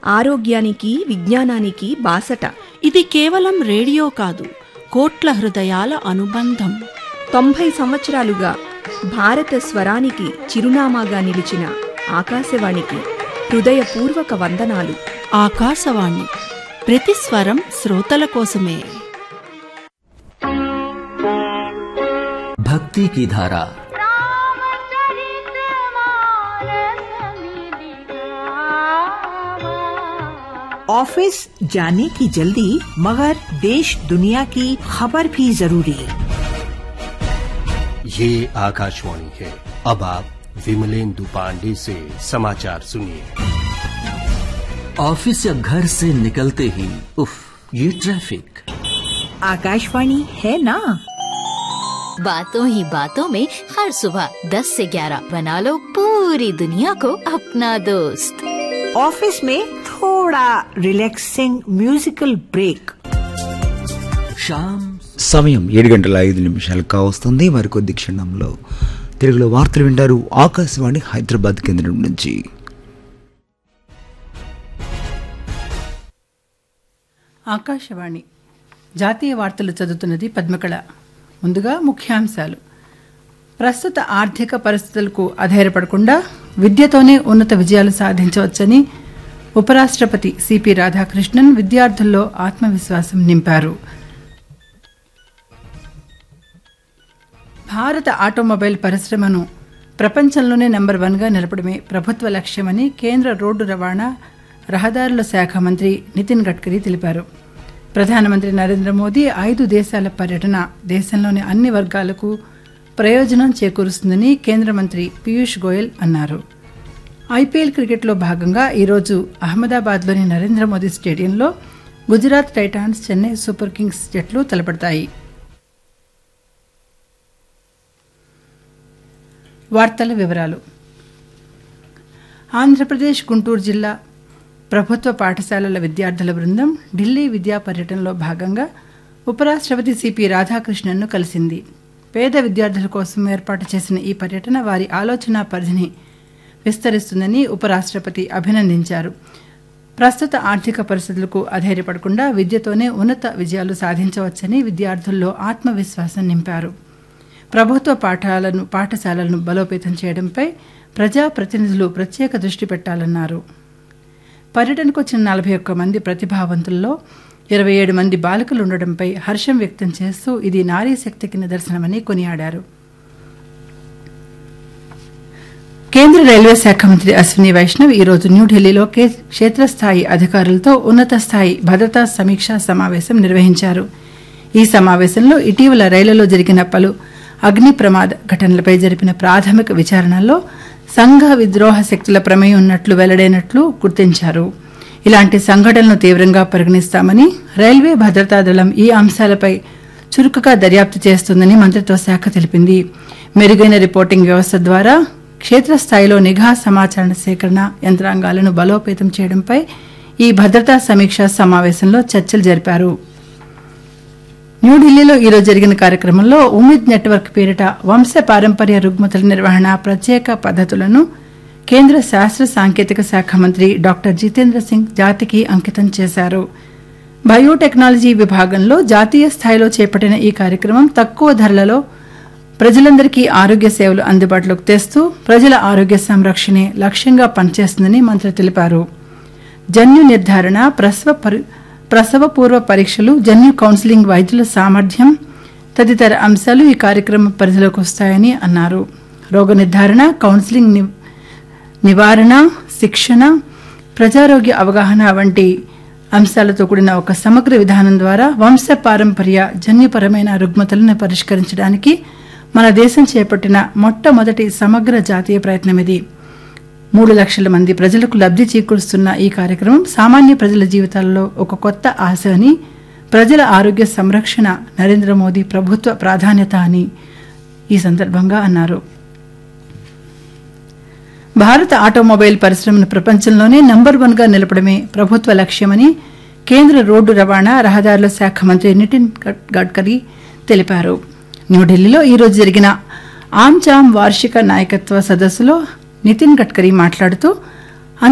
ఆరోగ్యానికి విజ్ఞానానికి బాసట ఇది కేవలం రేడియో కాదు కోట్ల హృదయాల అనుబంధం తొంభై సంవత్సరాలుగా భారత స్వరానికి చిరునామాగా నిలిచిన ఆకాశవాణికి హృదయపూర్వక వందనాలు ఆకాశవాణి ప్రతి స్వరం శ్రోతల కోసమే भक्ति की धारा ऑफिस जाने की जल्दी मगर देश दुनिया की खबर भी जरूरी ये आकाशवाणी है अब आप विमलेंदु पांडे से समाचार सुनिए ऑफिस या घर से निकलते ही उफ ये ट्रैफिक आकाशवाणी है ना बातों ही बातों में हर सुबह 10 से 11 बना लो पूरी दुनिया को अपना दोस्त ऑफिस में थोड़ा रिलैक्सिंग म्यूजिकल ब्रेक शाम సమయం ఏడు గంటల ఐదు నిమిషాలు కావస్తుంది మరికొద్ది క్షణంలో తెలుగులో వార్తలు వింటారు ఆకాశవాణి హైదరాబాద్ కేంద్రం నుంచి ఆకాశవాణి జాతీయ వార్తలు చదువుతున్నది పద్మకళ ముందుగా ముఖ్యాంశాలు ప్రస్తుత ఆర్థిక పరిస్థితులకు అధైర్యపడకుండా విద్యతోనే ఉన్నత విజయాలు సాధించవచ్చని ఉపరాష్ట్రపతి సిపి రాధాకృష్ణన్ విద్యార్థుల్లో ఆత్మవిశ్వాసం నింపారు భారత ఆటోమొబైల్ పరిశ్రమను ప్రపంచంలోనే నెంబర్ వన్గా నిలపడమే ప్రభుత్వ లక్ష్యమని కేంద్ర రోడ్డు రవాణా రహదారుల శాఖ మంత్రి నితిన్ గడ్కరీ తెలిపారు ప్రధానమంత్రి నరేంద్ర మోదీ ఐదు దేశాల పర్యటన దేశంలోని అన్ని వర్గాలకు ప్రయోజనం చేకూరుస్తుందని కేంద్ర మంత్రి పీయూష్ గోయల్ అన్నారు ఐపీఎల్ క్రికెట్లో భాగంగా ఈరోజు అహ్మదాబాద్లోని నరేంద్ర మోదీ స్టేడియంలో Gujarat titans Chennai super kings జట్లు తలపడతాయి వార్తల వివరాలు ఆంధ్రప్రదేశ్ గుంటూరు జిల్లా ప్రభుత్వ పాఠశాలల విద్యార్థుల బృందం ఢిల్లీ విద్యా పర్యటనలో భాగంగా ఉపరాష్ట్రపతి సిపి రాధాకృష్ణన్ను కలిసింది పేద విద్యార్థుల కోసం ఏర్పాటు చేసిన ఈ పర్యటన వారి ఆలోచన పరిధిని విస్తరిస్తుందని ఉపరాష్ట్రపతి అభినందించారు ప్రస్తుత ఆర్థిక పరిస్థితులకు అధైర్యపడకుండా విద్యతోనే ఉన్నత విజయాలు సాధించవచ్చని విద్యార్థుల్లో ఆత్మవిశ్వాసం నింపారు ప్రభుత్వ పాఠాలను పాఠశాలలను బలోపేతం చేయడంపై ప్రజాప్రతినిధులు ప్రత్యేక దృష్టి పెట్టాలన్నారు పర్యటనకు వచ్చిన నలభై ఒక్క మంది ప్రతిభావంతుల్లో ఇరవై ఏడు మంది బాలికలు ఉండడంపై హర్షం వ్యక్తం చేస్తూ ఇది నారీ శక్తికి నిదర్శనమని కొనియాడారు కేంద్ర రైల్వే శాఖ మంత్రి అశ్విని వైష్ణవ్ ఈరోజు న్యూఢిల్లీలో కే- క్షేత్రస్థాయి అధికారులతో ఉన్నత స్థాయి భద్రతా సమీక్షా సమావేశం నిర్వహించారు ఈ సమావేశంలో ఇటీవల రైళ్లలో జరిగిన పలు అగ్ని ప్రమాద ఘటనలపై జరిపిన ప్రాథమిక విచారణలో సంఘ విద్రోహ శక్తుల ప్రమేయం ఉన్నట్లు వెల్లడైనట్లు గుర్తించారు ఇలాంటి సంఘటనలను తీవ్రంగా పరిగణిస్తామని రైల్వే భద్రతా దళం ఈ అంశాలపై చురుకుగా దర్యాప్తు చేస్తుందని మంత్రిత్వ శాఖ తెలిపింది మెరుగైన రిపోర్టింగ్ వ్యవస్థ ద్వారా క్షేత్రస్థాయిలో నిఘా సమాచార సేకరణ యంత్రాంగాలను బలోపేతం చేయడంపై ఈ భద్రతా సమీక్షా సమావేశంలో చర్చలు జరిపారు న్యూఢిల్లీలో ఈరోజు జరిగిన కార్యక్రమంలో ఉమిద్ నెట్వర్క్ పేరిట వంశ పారంపర్య రుగ్మతల నిర్వహణ ప్రత్యేక పద్ధతులను కేంద్ర శాస్త్ర సాంకేతిక శాఖ మంత్రి డాక్టర్ జితేంద్ర సింగ్ జాతికి అంకితం చేశారు బయోటెక్నాలజీ విభాగంలో జాతీయ స్థాయిలో చేపట్టిన ఈ కార్యక్రమం తక్కువ ధరలలో ప్రజలందరికీ ఆరోగ్య సేవలు అందుబాటులోకి తెస్తూ ప్రజల ఆరోగ్య సంరక్షణే లక్ష్యంగా పనిచేస్తుందని మంత్రి తెలిపారు జన్యు నిర్ధారణ ప్రసవ పరి- ప్రసవ పూర్వ పరీక్షలు జన్యు కౌన్సిలింగ్ వైద్యుల సామర్థ్యం తదితర అంశాలు ఈ కార్యక్రమం పరిధిలోకి వస్తాయని అన్నారు రోగ నిర్ధారణ కౌన్సిలింగ్ ని- నివారణ శిక్షణ ప్రజారోగ్య అవగాహన వంటి అంశాలతో కూడిన ఒక సమగ్ర విధానం ద్వారా వంశ పారంపర్య జన్యుపరమైన రుగ్మతలను పరిష్కరించడానికి మన దేశం చేపట్టిన మొట్టమొదటి సమగ్ర జాతీయ ప్రయత్నం ఇది మూడు లక్షల మంది ప్రజలకు లబ్ధి చేకూరుస్తున్న ఈ కార్యక్రమం సామాన్య ప్రజల జీవితాల్లో ఒక కొత్త ఆశ అని ప్రజల ఆరోగ్య సంరక్షణ నరేంద్ర మోదీ ప్రభుత్వ ప్రాధాన్యత అని ఈ సందర్భంగా అన్నారు భారత ఆటోమొబైల్ పరిశ్రమను ప్రపంచంలోనే నంబర్ వన్ గా నిలపడమే ప్రభుత్వ లక్ష్యమని కేంద్ర రోడ్డు రవాణా రహదారుల శాఖ మంత్రి నితిన్ గడ్- గడ్కరీ తెలిపారు న్యూఢిల్లీలో ఈరోజు జరిగిన ఆమ్చామ్ వార్షిక నాయకత్వ సదస్సులో నితిన్ గడ్కరీ మాట్లాడుతూ